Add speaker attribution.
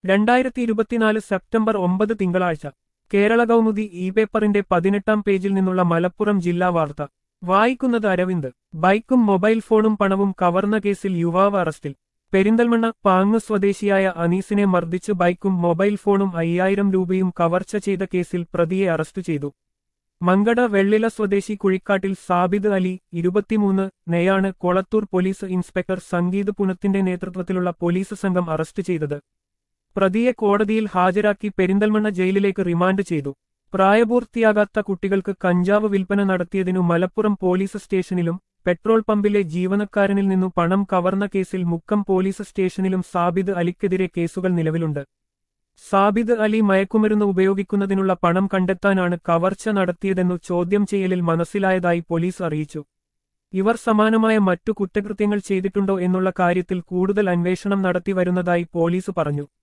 Speaker 1: രണ്ടായിരത്തി ഇരുപത്തിനാല് സെപ്റ്റംബർ ഒമ്പത് തിങ്കളാഴ്ച കേരള കൗമുദി ഇ പേപ്പറിന്റെ പതിനെട്ടാം പേജിൽ നിന്നുള്ള മലപ്പുറം ജില്ലാ വാർത്ത വായിക്കുന്നത് അരവിന്ദ് ബൈക്കും മൊബൈൽ ഫോണും പണവും കവർന്ന കേസിൽ യുവാവ് അറസ്റ്റിൽ പെരിന്തൽമണ്ണ പാങ്ങ് സ്വദേശിയായ അനീസിനെ മർദ്ദിച്ച് ബൈക്കും മൊബൈൽ ഫോണും അയ്യായിരം രൂപയും കവർച്ച ചെയ്ത കേസിൽ പ്രതിയെ അറസ്റ്റ് ചെയ്തു മങ്കട വെള്ളില സ്വദേശി കുഴിക്കാട്ടിൽ സാബിദ് അലി ഇരുപത്തിമൂന്ന് നെയാണ് കൊളത്തൂർ പോലീസ് ഇൻസ്പെക്ടർ സംഗീത് പുനത്തിന്റെ നേതൃത്വത്തിലുള്ള പോലീസ് സംഘം അറസ്റ്റ് ചെയ്തത് പ്രതിയെ കോടതിയിൽ ഹാജരാക്കി പെരിന്തൽമണ്ണ ജയിലിലേക്ക് റിമാൻഡ് ചെയ്തു പ്രായപൂർത്തിയാകാത്ത കുട്ടികൾക്ക് കഞ്ചാവ് വിൽപ്പന നടത്തിയതിനു മലപ്പുറം പോലീസ് സ്റ്റേഷനിലും പെട്രോൾ പമ്പിലെ ജീവനക്കാരനിൽ നിന്നു പണം കവർന്ന കേസിൽ മുക്കം പോലീസ് സ്റ്റേഷനിലും സാബിദ് അലിക്കെതിരെ കേസുകൾ നിലവിലുണ്ട് സാബിദ് അലി മയക്കുമരുന്ന് ഉപയോഗിക്കുന്നതിനുള്ള പണം കണ്ടെത്താനാണ് കവർച്ച നടത്തിയതെന്നു ചോദ്യം ചെയ്യലിൽ മനസ്സിലായതായി പോലീസ് അറിയിച്ചു ഇവർ സമാനമായ മറ്റു കുറ്റകൃത്യങ്ങൾ ചെയ്തിട്ടുണ്ടോ എന്നുള്ള കാര്യത്തിൽ കൂടുതൽ അന്വേഷണം നടത്തി വരുന്നതായി പോലീസ് പറഞ്ഞു